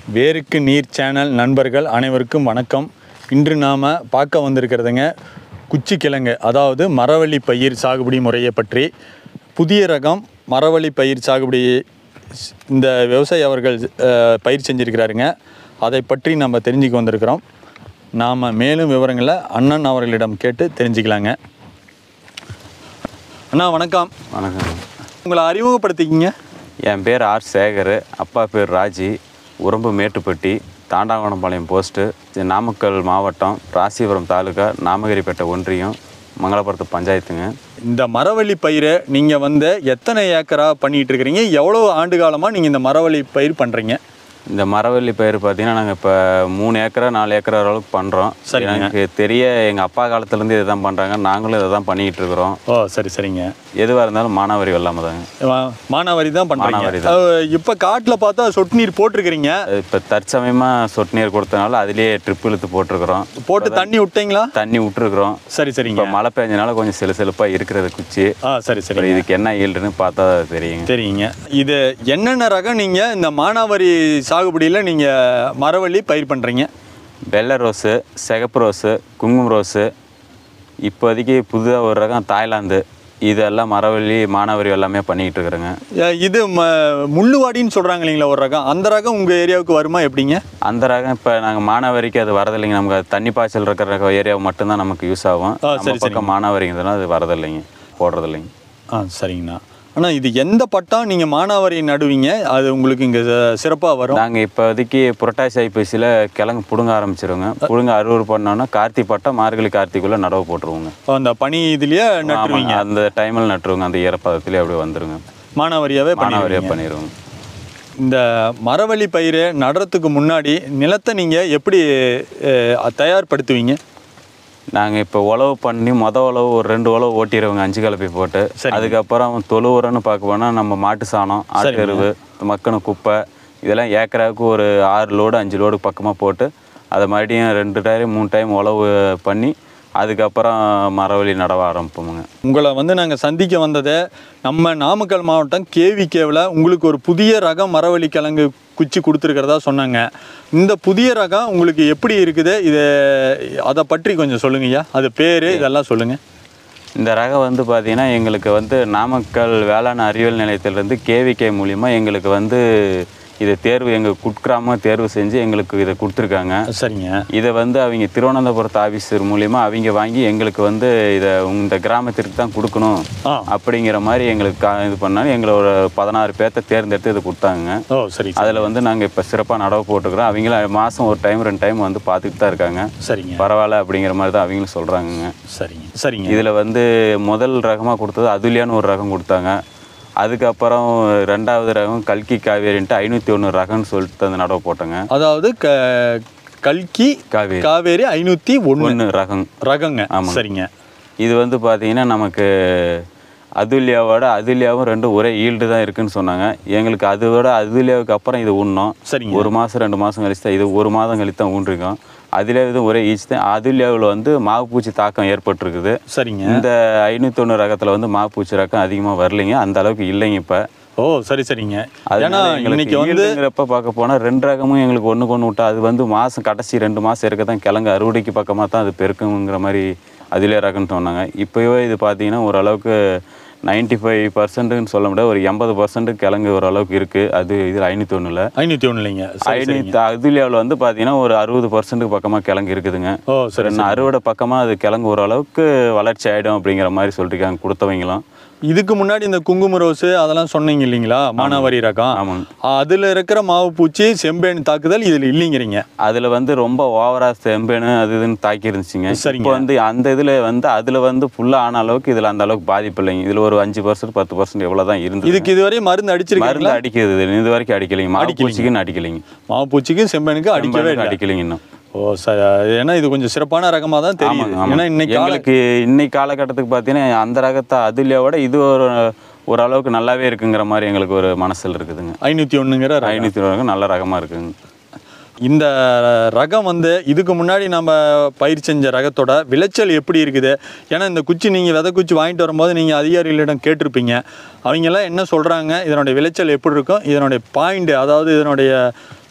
வேருக்கு நீர் சேனல் நண்பர்கள் அனைவருக்கும் வணக்கம் இன்று நாம் பார்க்க வந்திருக்கிறதுங்க குச்சி கிழங்கு அதாவது மரவள்ளி பயிர் சாகுபடி முறையை பற்றி புதிய ரகம் மரவள்ளி பயிர் சாகுபடி ஸ்- இந்த விவசாயி அவர்கள் அஹ், பயிர் செஞ்சிருக்கிறாருங்க அதை பற்றி நம்ம தெரிஞ்சுக்க வந்திருக்கிறோம் நாம் மேலும் விவரங்களை அண்ணன் அவர்களிடம் கேட்டு தெரிஞ்சுக்கலாங்க அண்ணா வணக்கம் வணக்கம் உங்களை அறிமுகப்படுத்திக்கிங்க என் பேர் ஆர் சேகர் அப்பா பேர் ராஜி உரம்பு மேட்டுப்பட்டி தாண்டாங்குளம்பாளையம் போஸ்ட்டு இது நாமக்கல் மாவட்டம் ராசிபுரம் தாலுகா நாமகிரிப்பேட்டை ஒன்றியம் மங்களபுரத்து பஞ்சாயத்துங்க இந்த மரவள்ளி பயிரை நீங்கள் வந்து எத்தனை ஏக்கரா பண்ணிட்டு இருக்கிறீங்க எவ்வளோ ஆண்டு காலமாக நீங்கள் இந்த மரவள்ளி பயிர் பண்ணுறீங்க இந்த மரவள்ளி பயிர் பார்த்தீங்கன்னா நாங்கள் இப்போ மூணு ஏக்கரா நாலு ஏக்கரா அளவுக்கு பண்ணுறோம் சரிங்க. எனக்கு தெரிய எங்கள் அப்பா காலத்துலேருந்து இதை தான் பண்ணுறாங்க நாங்களும் இதை தான் பண்ணிக்கிட்டு இருக்கிறோம் ஓ சரி சரிங்க எதுவாக இருந்தாலும் மானாவாரி வெள்ளாம தாங்க வா- மானாவாரி தான் மானாவாரி பண்ணுறீங்க இப்போ காட்டில் பார்த்தா சொட்டு நீர் போட்டிருக்கிறீங்க இப்போ தற்சமயமாக சொட்டு நீர் கொடுத்தனால அதுலேயே ட்ரிப் இழுத்து போட்டிருக்கிறோம் போட்டு தண்ணி விட்டீங்களா தண்ணி விட்டுருக்குறோம் சரி சரிங்க இப்போ மழை பெஞ்சனால கொஞ்சம் சிலு சிலுப்பாக இருக்கிறது குச்சி ஆ சரி அப்புறம் சரி இதுக்கு என்ன ஈல்டுன்னு பார்த்தா தெரியுங்க தெரியுங்க இது என்னென்ன ரகம் நீங்கள் இந்த மானாவாரி சாகுபடியில் நீங்கள் மரவள்ளி பயிர் பண்ணுறீங்க வெள்ளை ரோஸு சிகப்பு ரோஸு குங்குமம் ரோஸு இப்போதைக்கு புதுதாக ஒரு ரகம் தாய்லாந்து இதெல்லாம் மரவள்ளி மானாவரி எல்லாமே பண்ணிக்கிட்டு இருக்கிறேங்க இது ம முள்ளுவாடின்னு சொல்கிறாங்க இல்லைங்களா ஒரு ரகம் அந்த ரகம் உங்கள் ஏரியாவுக்கு வருமா எப்படிங்க அந்த ரகம் இப்போ நாங்கள் மானாவரிக்கு அது வரதில்லைங்க நமக்கு அது தண்ணி பாய்ச்சல் இருக்கிற ரகம் ஏரியா மட்டும்தான் நமக்கு யூஸ் ஆகும் ஆ, நம்ம சரி, பக்கம் மானாவரிங்கிறதுனால அது வரதில்லைங்க போடுறதில்லைங்க ஆ சரிங்கண்ணா ஆனால் இது எந்த பட்டம் நீங்கள் மானாவாரி நடுவீங்க அது உங்களுக்கு இங்கே சிறப்பாக வரும் நாங்கள் இப்போதைக்கு புரட்டாசி ஐப்பசியில் கிழங்கு பிடுங்க ஆரம்பிச்சிருவோங்க பிடுங்க அறுவடை பண்ணோன்னா கார்த்தி பட்டம் மார்கழி கார்த்திக்குள்ளே நடவு போட்டுருவோங்க அந்த பனி இதுலயே நட்டுருவீங்க ஆமாங்க, அந்த டைமில் நட்டுருவோங்க அந்த ஈரப்பதத்துலேயே அப்படியே வந்துருங்க மானாவாரியாவே மானாவரியாக பண்ணுவீங்க பண்ணிடுவோங்க இந்த மரவள்ளி பயிர் நடுறதுக்கு முன்னாடி நிலத்தை நீங்கள் எப்படி அஹ், தயார்படுத்துவீங்க நாங்கள் இப்போ உழவு பண்ணி மொத உழவு ஒரு ரெண்டு உழவு ஓட்டிடுவோங்க அஞ்சு கலப்பை போட்டு சரிங்க. அதுக்கப்புறம் தொழு உரம்னு பார்க்க போனால் நம்ம மாட்டு சாணம் ஆட்டு எருவு மக்கின குப்பை இதெல்லாம் ஏக்கராவுக்கு ஒரு ஆறு லோடு அஞ்சு லோடு பக்கமாக போட்டு அதை மறுபடியும் ரெண்டு டைம் மூணு டைம் உழவு பண்ணி அதுக்கப்புறம் மரவள்ளி நடவ ஆரம்பிப்போமுங்க உங்களை வந்து நாங்கள் சந்திக்க வந்ததை நம்ம நாமக்கல் மாவட்டம் கேவிகேவில் உங்களுக்கு ஒரு புதிய ரகம் மரவள்ளி கிழங்கு குச்சி கொடுத்துருக்கிறதா சொன்னாங்க இந்த புதிய ரகம் உங்களுக்கு எப்படி இருக்குது இதை அதை பற்றி கொஞ்சம் சொல்லுங்கய்யா அது பேர் இதெல்லாம் சொல்லுங்கள் இந்த ரகம் வந்து பார்த்தீங்கன்னா எங்களுக்கு வந்து நாமக்கல் வேளாண் அறிவியல் நிலையத்திலேருந்து கேவிகே மூலிமா எங்களுக்கு வந்து இதை தேர்வு எங்கள் குட்கிராமம் தேர்வு செஞ்சு எங்களுக்கு இதை கொடுத்துருக்காங்க சரிங்க இதை வந்து அவங்க திருவனந்தபுரத்து ஆஃபீஸர் மூலிமா அவங்க வாங்கி எங்களுக்கு வந்து இதை இந்த கிராமத்திற்கு தான் கொடுக்கணும் ஆ அப்படிங்கிற மாதிரி எங்களுக்கு கா- இது பண்ணாலும் எங்களை ஒரு பதினாறு பேர்த்த தேர்ந்தெடுத்து இது கொடுத்தாங்க ஓ சரி அதில் வந்து நாங்கள் இப்போ சிறப்பாக நடவு போட்டுக்கிறோம் அவங்கள மாதம் ஒரு டைம் ரெண்டு டைம் வந்து பார்த்துட்டு தான் இருக்காங்க சரிங்க பரவாயில்ல அப்படிங்கிற மாதிரி தான் அவங்களும் சொல்கிறாங்கங்க சரிங்க சரிங்க இதில் வந்து முதல் ரகமாக கொடுத்தது அதுலியான்னு ஒரு ரகம் கொடுத்தாங்க அதுக்கப்புறம் ரெண்டாவது ரகம் கல்கி காவேரின்ட்டு ஐநூற்றி ஒன்று ரகம்னு சொல்லிட்டு அந்த நடவு போட்டோங்க அதாவது க கல்கி காவேரி காவேரி ஐநூற்றி ஒன்று ஒன்று ரகம் ரகங்க ஆமாங்க. சரிங்க இது வந்து பார்த்தீங்கன்னா நமக்கு அதுல்யாவோட அதுல்யாவும் ரெண்டும் ஒரே ஈல்டு தான் இருக்குன்னு சொன்னாங்க எங்களுக்கு அதோட அதுல்யாவுக்கு அப்புறம் இது உண்ணோம் சரிங்க ஒரு மாதம் ரெண்டு மாதம் கழிச்சு தான் இது ஒரு மாதம் கழித்து தான் ஊன்றிருக்கோம் அதுல இது ஒரே ஈச் தான் அதுல்யாவில் வந்து மாவுப்பூச்சி தாக்கம் ஏற்பட்டிருக்குது சரிங்க இந்த ஐநூத்தொன்று ரகத்தில் வந்து மாவுப்பூச்சி ரகம் அதிகமாக வரலைங்க அந்த அளவுக்கு இல்லைங்க இப்போ ஓ சரி சரிங்க ஏன்னா அதனால எங்களுக்கு இன்னைக்கு வந்து ஈல்டுங்கிறப்ப பார்க்க போனால் ரெண்டு ரகமும் எங்களுக்கு ஒன்று கொண்டு விட்டா அது வந்து மாதம் கடைசி ரெண்டு மாதம் இருக்க தான் கிழங்கு அறுவடைக்கு பக்கமாக தான் அது பெருக்குங்கிற மாதிரி அதிலே ரகம்னு சொன்னாங்க இப்போவே இது பார்த்தீங்கன்னா ஓரளவுக்கு நைன்டி ஃபைவ் பர்சன்ட்னு சொல்ல முடியாது ஒரு எண்பது பர்சன்ட் கிழங்கு ஓரளவுக்கு இருக்குது அது இதில் ஐநூற்றி ஒன்றில் ஐநூற்றி ஒன்று இல்லைங்க சரி சரிங்க ஐநூற்றி அதுலேயாவில் வந்து பார்த்தீங்கன்னா ஒரு அறுபது பர்சன்ட்டுக்கு பக்கமாக கிழங்கு இருக்குதுங்க ஓ சரி சரி நான் அறுவடை பக்கமாக அது கிழங்கு ஓரளவுக்கு வளர்ச்சி ஆகிடும் அப்படிங்கிற மாதிரி சொல்லியிருக்காங்க கொடுத்தவங்களும் இதுக்கு முன்னாடி இந்த குங்கும ரோஸு அதெல்லாம் சொன்னீங்க இல்லைங்களா மானாவாரி ரகம் ஆமாங்க அதில் இருக்கிற மாவு பூச்சி செம்பேன் தாக்குதல் இதில் இல்லைங்கிறீங்க அதில் வந்து ரொம்ப ஓவரா செம்பேனு அது இதுன்னு தாக்கி இருந்துச்சுங்க சரிங்க. இப்போ வந்து அந்த இதில் வந்து அதில் வந்து ஃபுல்லாக ஆன அளவுக்கு இதில் அந்த அளவுக்கு பாதிப்பு இல்லைங்க இதில் ஒரு அஞ்சு பர்சன்ட் பத்து பர்சன்ட் எவ்வளோ தான் இருந்தது இதுக்கு இதுவரை மருந்து அடிச்சிருக்கீங்களா மருந்து அடிக்கிறது இது இது வரைக்கும் அடிக்கலைங்க மாடு பூச்சிக்குன்னு அடிக்கலைங்க மாவு பூச்சிக்கும் செம்பேனுக்கும் அடிக்கவே செம்பேனுக்கு இல்லை அடிக்கலைங்க இன்னும் ஓ ச ஏன்னா இது கொஞ்சம் சிறப்பான ரகமாக தான் தெரியுது ஆமாங்க ஆமாங்க ஏன்னா இன்னைக்கு கால எங்களுக்கு இன்னைக்கு காலகட்டத்துக்கு பார்த்தீங்கன்னா அந்த ரகத்தை அதுலையோட இது ஒரு ஓரளவுக்கு நல்லாவே இருக்குங்கிற மாதிரி எங்களுக்கு ஒரு மனசில் இருக்குதுங்க ஐநூற்றி ஒன்றுங்கிற ரகம் ஐநூற்றி ரகம் நல்ல ரகமாக இருக்குங்க இந்த ரகம் வந்து இதுக்கு முன்னாடி நம்ம பயிர் செஞ்ச ரகத்தோட விளைச்சல் எப்படி இருக்குது ஏன்னா இந்த குச்சி நீங்கள் விதை குச்சி வாங்கிட்டு வரும்போது நீங்கள் அதிகாரிகளிடம் கேட்டிருப்பீங்க அவங்கெல்லாம் என்ன சொல்கிறாங்க இதனுடைய விளைச்சல் எப்படி இருக்கும் இதனுடைய பாயிண்ட் அதாவது இதனுடைய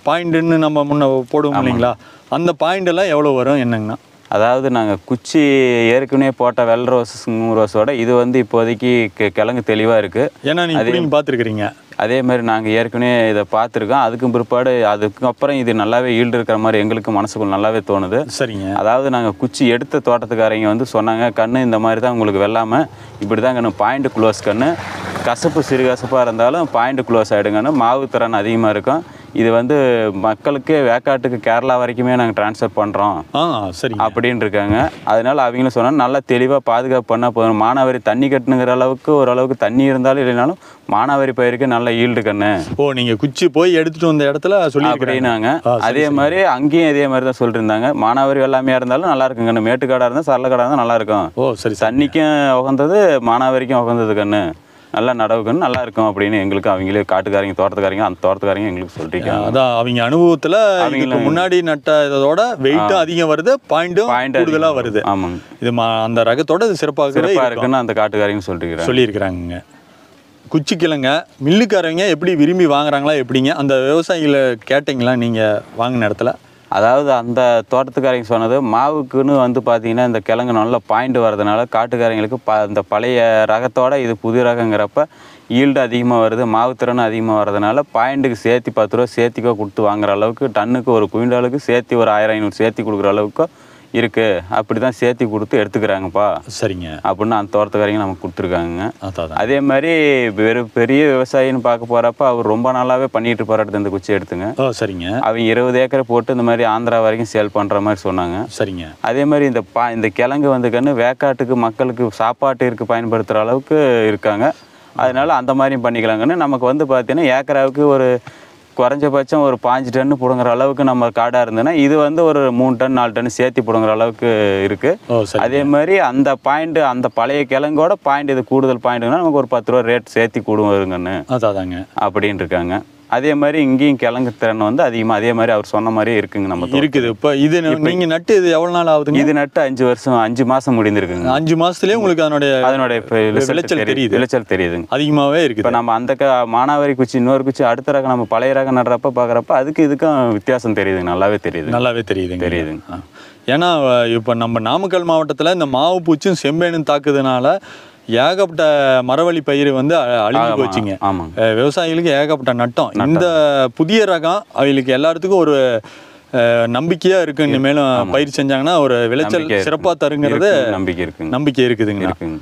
பாயிண்ட்டுன்னு நம்ம முன்ன போடுவோம் இல்லைங்களா அந்த பாயிண்ட் எல்லாம் எவ்வளோ வரும் என்னங்கண்ணா அதாவது நாங்கள் குச்சி ஏற்கனவே போட்ட வெள்ளை ரோஸ் ரோஸோட இது வந்து இப்போதைக்கு கெ- கிழங்கு தெளிவாக இருக்குது ஏன்னா நீங்கள் பிடிங்கி பார்த்துருக்குறீங்க அதே மாதிரி நாங்கள் ஏற்கனவே இதை பார்த்துருக்கோம் அதுக்கும் பிற்பாடு அதுக்கப்புறம் இது நல்லாவே ஈல்டு இருக்கிற மாதிரி எங்களுக்கு மனசுக்குள்ள நல்லாவே தோணுது சரிங்க அதாவது நாங்கள் குச்சி எடுத்த தோட்டத்துக்காரங்க வந்து சொன்னாங்க கண்ணு இந்த மாதிரி தான் உங்களுக்கு வெள்ளாமல் இப்படி தான் கண்ணு பாயிண்ட் க்ளோஸ் கண்ணு கசப்பு சிறு கசப்பாக இருந்தாலும் பாயிண்ட் க்ளோஸ் ஆகிடுங்கன்னு மாவு திறன் அதிகமாக இருக்கும் இது வந்து மக்களுக்கு வேக்காட்டுக்கு கேரளா வரைக்குமே நாங்கள் ட்ரான்ஸ்ஃபர் பண்ணுறோம் ஆ சரிங்க அப்படின்னு இருக்காங்க அதனால அவங்களும் சொன்னா நல்லா தெளிவாக பாதுகாப்பு பண்ணால் போதும் மானாவாரி தண்ணி கட்டுனுங்கிற அளவுக்கு ஓரளவுக்கு தண்ணி இருந்தாலும் இல்லைனாலும் மானாவாரி பயிருக்கு நல்ல ஈல்டு கண்ணு ஓ நீங்கள் குச்சி போய் எடுத்துகிட்டு வந்த இடத்துல சொல்லி அப்படின்னாங்க ஆ, சரி, அதே மாதிரி அங்கேயும் இதே மாதிரி தான் சொல்லியிருந்தாங்க மானாவாரி எல்லாமே இருந்தாலும் நல்லா இருக்குங்க கண்ணு மேட்டுக்காடாக இருந்தால் சரளக்காடாக இருந்தால் நல்லா இருக்கும் ஓ சரி சார் தண்ணிக்கும் உகந்தது மானாவாரிக்கும் உகந்தது கண்ணு நல்லா நடவு கண்ணு நல்லா இருக்கும் அப்படின்னு எங்களுக்கு அவங்களே காட்டுக்காரங்க தோட்டத்துக்காரங்க அந்த தோட்டத்துக்காரங்க எங்களுக்கு சொல்லியிருக்காங்க அதான் அவங்க அனுபவத்தில் இதுக்கு அவங்களும் முன்னாடி நட்ட இதோட வெயிட்டும் அதிகம் வருது பாயிண்ட்டும் பாயிண்ட் கூடுதலாக வருது ஆமாங்க இது மா- அந்த ரகத்தோட இது சிறப்பாகவே சிறப்பாக இருக்கும். இருக்குன்னு அந்த காட்டுக்காரங்க சொல்லியிருக்கிறாங்க சொல்லியிருக்கிறாங்க குச்சிக்கிழங்க மில்லுக்காரங்க எப்படி விரும்பி வாங்குறாங்களா எப்படிங்க அந்த விவசாயிகளை கேட்டிங்களா நீங்கள் வாங்கின இடத்துல அதாவது அந்த தோட்டத்துக்காரங்க சொன்னது மாவுக்குன்னு வந்து பார்த்தீங்கன்னா இந்த கிழங்கு நல்ல பாயிண்ட் வர்றதுனால காட்டுக்காரங்களுக்கு ப இந்த பழைய ரகத்தோட இது புது ரகங்கிறப்ப ஈல்டு அதிகமாக வருது மாவு திறன் அதிகமாக வர்றதுனால பாயிண்ட்டுக்கு சேர்த்தி பத்து ரூபா சேர்த்திக்கோ கொடுத்து வாங்குற அளவுக்கு டன்னுக்கு ஒரு குவிண்டாலுக்கு சேர்த்தி ஒரு ஆயிரம் ஐநூறு சேர்த்தி கொடுக்குற அளவுக்கு இருக்குது அப்படி தான் சேர்த்தி கொடுத்து எடுத்துக்கிறாங்கப்பா சரிங்க அப்படின்னு அந்த தோட்டத்துக்காரங்க நமக்கு கொடுத்துருக்காங்க அதான் அதான். அதே மாதிரி வெறும் பெரிய விவசாயின்னு பார்க்க போகிறப்ப அவர் ரொம்ப நாளாகவே பண்ணிட்டு போராட்டத்தை இந்த குச்சி எடுத்துங்க ஓ சரிங்க அவங்க இருபது ஏக்கரை போட்டு இந்த மாதிரி ஆந்திரா வரைக்கும் சேல் பண்ணுற மாதிரி சொன்னாங்க சரிங்க அதே மாதிரி இந்த பா இந்த கிழங்கு வந்து கன்று வேக்காட்டுக்கு மக்களுக்கு சாப்பாட்டிற்கு பயன்படுத்துகிற அளவுக்கு இருக்காங்க அதனால அந்த மாதிரியும் பண்ணிக்கலாங்கன்னு நமக்கு வந்து பார்த்தீங்கன்னா ஏக்கராவுக்கு ஒரு குறைஞ்சபட்சம் ஒரு பாஞ்சு டன்னு பிடுங்குற அளவுக்கு நம்ம காடாக இருந்ததுன்னா இது வந்து ஒரு மூணு டன் நாலு டன் சேர்த்தி பிடுங்குற அளவுக்கு இருக்குது ஓ சரி அதே மாதிரி அந்த பாயிண்ட் அந்த பழைய கிழங்கோட பாயிண்ட் இது கூடுதல் பாயிண்ட்னா நமக்கு ஒரு பத்து ரூபா ரேட் சேர்த்தி கூடுவாருங்கன்னு அதான் அதாங்க அப்படின்னு இருக்காங்க அதே மாதிரி இங்கேயும் கிழங்கு திறன் வந்து அதிகமாக அதே மாதிரி அவர் சொன்ன மாதிரியே இருக்குங்க நம்ம தோட்டம். இருக்குது இப்போ இது நீங்கள் நட்டு இது எவ்வளோ நாள் ஆகுதுங்க இது நட்டு அஞ்சு வருஷம் அஞ்சு மாசம் முடிந்திருக்குங்க அஞ்சு மாசத்துலயே உங்களுக்கு அதனுடைய அதனுடைய இப்ப result விளைச்சல் தெரியுது தெரியுது. விளைச்சல் தெரியுதுங்க அதிகமாகவே இப்போ இருக்குது நம்ம அந்த க மானாவாரி குச்சி இன்னொரு குச்சி அடுத்த ரகம் நம்ம பழைய ரகம் நடுறப்ப பார்க்குறப்ப அதுக்கு இதுக்கும் வித்தியாசம் தெரியுதுங்க நல்லாவே தெரியுது நல்லாவே தெரியுதுங்க தெரியுதுங்க. ஆ. ஏன்னா இப்போ நம்ம நாமக்கல் மாவட்டத்தில் இந்த மாவு பூச்சும் செம்பேனும் தாக்குதுனால ஏகப்பட்ட மரவள்ளி பயிர் வந்து அ- அழிஞ்சு ஆமா, போச்சுங்க ஆமாங்க அஹ் விவசாயிகளுக்கு ஏகப்பட்ட நட்டம் இந்த புதிய ரகம் அவங்களுக்கு எல்லாத்துக்கும் ஒரு அஹ், நம்பிக்கையா இருக்கு இனிமேலும் பயிர் செஞ்சாங்கன்னா ஒரு விளைச்சல் நம்பிக்கை இருக்கு. சிறப்பா தருங்கிறது இருக்குங்க, நம்பிக்கை இருக்குங்க நம்பிக்கை இருக்குதுங்க இருக்குங்க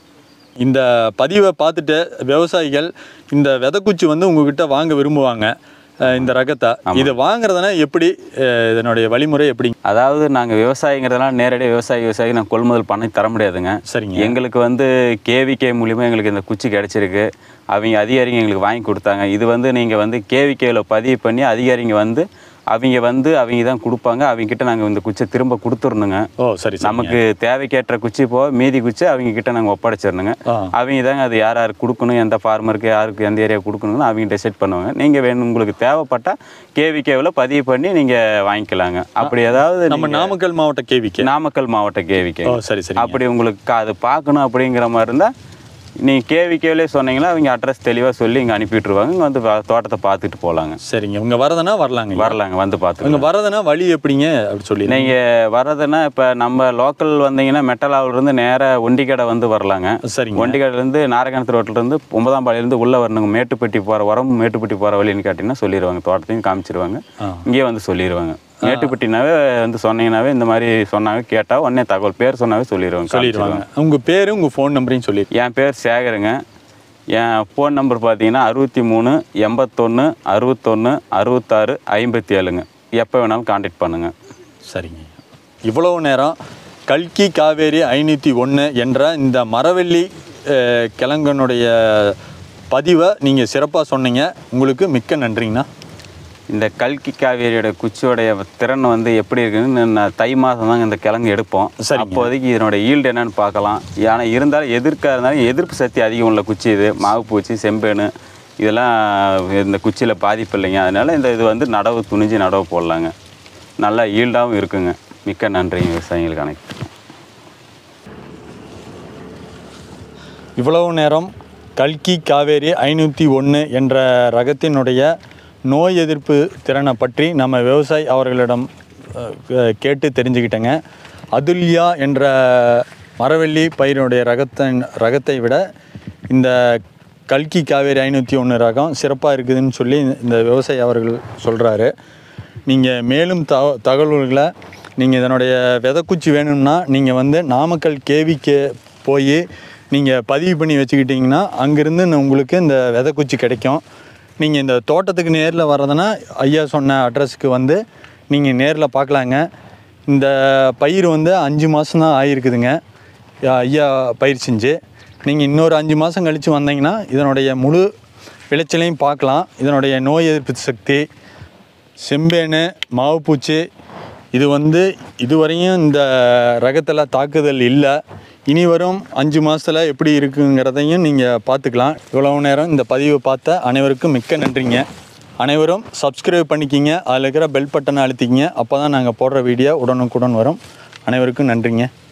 இந்த பதிவை பார்த்துட்டு விவசாயிகள் இந்த விதைக்குச்சி வந்து உங்ககிட்ட வாங்க விரும்புவாங்க அஹ், இந்த ரகத்தை இதை வாங்குறதுனா எப்படி அஹ், இதனுடைய வழிமுறை எப்படி அதாவது நாங்கள் விவசாயிங்கிறதுனால நேரடியாக விவசாயி விவசாயி நான் கொள்முதல் பண்ணி தர முடியாதுங்க சரிங்க எங்களுக்கு வந்து கேவிகே மூலிமா எங்களுக்கு இந்த குச்சி கிடச்சிருக்கு அவங்க அதிகாரிங்க எங்களுக்கு வாங்கி கொடுத்தாங்க இது வந்து நீங்கள் வந்து கேவிகேவில் பதிவு பண்ணி அதிகாரிங்க வந்து அவங்க வந்து அவங்க தான் கொடுப்பாங்க அவங்க கிட்ட நாங்கள் இந்த குச்சியை திரும்ப கொடுத்துடணுங்க ஓ சரி சரி நமக்கு தேவைக்கேற்ற குச்சி போக மீதி குச்சி அவங்க கிட்ட நாங்கள் ஒப்படைச்சிடணுங்க ஆ அவங்க தாங்க அது யார் யாருக்கு கொடுக்கணும் எந்த ஃபார்மருக்கு யாருக்கு எந்த ஏரியா கொடுக்கணும்னு அவங்க டிசைட் பண்ணுவாங்க நீங்கள் வேணும் உங்களுக்கு தேவைப்பட்டால் கேவிகேவில் பதிவு பண்ணி நீங்கள் வாங்கிக்கலாங்க அப்படி ஏதாவது நம்ம நாமக்கல் மாவட்ட கேவிக்கு நாமக்கல் மாவட்ட கேவிகே ஓ சரி சரி அப்படி உங்களுக்கு கா- அது பார்க்கணும் அப்படிங்கிற மாதிரி இருந்தால் நீங்கள் கேவிகேவிலே சொன்னீங்கன்னா அவங்க அட்ரஸ் தெளிவாக சொல்லி இங்கே அனுப்பி விட்ருவாங்க இங்கே வந்து வா- தோட்டத்தை பார்த்துட்டு போகலாங்க சரிங்க இவங்க வரதுன்னா வரலாங்க வரலாங்க வந்து பார்த்துக்கலாம் இவங்க வரதுன்னா வழி எப்படிங்க அப்படி சொல்லி நீங்கள் வர்றதுன்னா இப்போ நம்ம லோக்கல் வந்தீங்கன்னா மெட்டலாவிலேருந்து நேராக ஒண்டிக்கடை வந்து வரலாங்க சரிங்க ஒண்டிக்கடையிலேருந்து நாரகணத்து ரோட்டிலேருந்து ஒன்பதாம் பாளையிலேருந்து உள்ளே வரணுங்க மேட்டுப்பட்டி போகிற உரம் மேட்டுப்பட்டி போகிற வழின்னு கேட்டிங்கன்னா சொல்லிடுவாங்க தோட்டத்தையும் காமிச்சிருவாங்க ஆ. இங்கேயே வந்து சொல்லிடுவாங்க மேட்டுப்பட்டினாவே வந்து சொன்னீங்கன்னாவே இந்த மாதிரி சொன்னாங்க கேட்டால் உடனே தகவல் பேர் சொன்னாவே சொல்லிடுவாங்க சொல்லிடுவாங்க உங்க பேரு உங்க ஃபோன் நம்பரையும் சொல்லி என் பேர் சேகருங்க என் ஃபோன் நம்பர் பார்த்தீங்கன்னா அறுபத்தி மூணு எண்பத்தொன்று அறுபத்தொன்று அறுபத்தாறு ஐம்பத்தி ஏழுங்க எப்போ வேணாலும் காண்டாக்ட் பண்ணுங்கள் சரிங்க இவ்வளவு நேரம் கல்கி காவேரி ஐநூற்றி ஒன்று என்ற இந்த மரவள்ளி அஹ், கிழங்கனுடைய பதிவை நீங்கள் சிறப்பாக சொன்னீங்க உங்களுக்கு மிக்க நன்றிங்கண்ணா இந்த கல்கி காவேரியோட குச்சியோடைய திறன் வந்து எப்படி இருக்குன்னு நான் தை மாதம் தாங்க இந்த கிழங்கு எடுப்போம் சரிங்க. அப்போதைக்கு இதனோட ஈல்டு என்னன்னு பார்க்கலாம் ஆனால் இருந்தாலும் எதிர்க்க இருந்தாலும் எதிர்ப்பு சக்தி அதிகம் உள்ள குச்சி இது மாவு பூச்சி செம்பேனு இதெல்லாம் இந்த குச்சியில் பாதிப்பு இல்லைங்க அதனால இந்த இது வந்து நடவு துணிஞ்சு நடவு போடலாங்க நல்லா ஈல்டாகவும் இருக்குங்க மிக்க நன்றிங்க விவசாயிகளுக்கு அனைத்து இவ்வளவு நேரம் கல்கி காவேரி ஐநூற்றி ஒன்று என்ற ரகத்தினுடைய நோய் எதிர்ப்பு திறனை பற்றி நம்ம விவசாயி அவர்களிடம் அஹ், கே- கேட்டு தெரிஞ்சுக்கிட்டேங்க அதுல்யா என்ற மரவள்ளி பயிரினுடைய ரகத்தை ரகத்தை விட இந்த கல்கி காவேரி ஐநூற்றி ஒன்று ரகம் சிறப்பாக இருக்குதுன்னு சொல்லி இந்த விவசாயி அவர்கள் சொல்கிறாரு நீங்கள் மேலும் த தகவல்களை நீங்கள் இதனுடைய விதைக்குச்சி வேணும்னா நீங்கள் வந்து நாமக்கல் கேவிக்கு போய் நீங்கள் பதிவு பண்ணி வச்சுக்கிட்டிங்கன்னா அங்கேருந்து உங்களுக்கு இந்த விதைக்குச்சி கிடைக்கும் நீங்கள் இந்த தோட்டத்துக்கு நேரில் வர்றதுன்னா ஐயா சொன்ன அட்ரஸுக்கு வந்து நீங்கள் நேரில் பார்க்கலாங்க இந்த பயிர் வந்து அஞ்சு மாதம் தான் ஆகிருக்குதுங்க ஐயா பயிர் செஞ்சு நீங்கள் இன்னொரு அஞ்சு மாதம் கழித்து வந்தீங்கன்னா இதனுடைய முழு விளைச்சலையும் பார்க்கலாம் இதனுடைய நோய் எதிர்ப்பு சக்தி செம்பேனு மாவுப்பூச்சி இது வந்து இதுவரையும் இந்த ரகத்தில் தாக்குதல் இல்லை இனி வரும் அஞ்சு மாதத்தில் எப்படி இருக்குங்கிறதையும் நீங்கள் பார்த்துக்கலாம் இவ்வளவு நேரம் இந்த பதிவை பார்த்த அனைவருக்கும் மிக்க நன்றிங்க அனைவரும் சப்ஸ்கிரைப் பண்ணிக்கிங்க அதில் இருக்கிற பெல் பட்டனை அழுத்திக்கிங்க அப்போ தான் நாங்கள் போடுற வீடியோ உடனுக்குடன் வரும் அனைவருக்கும் நன்றிங்க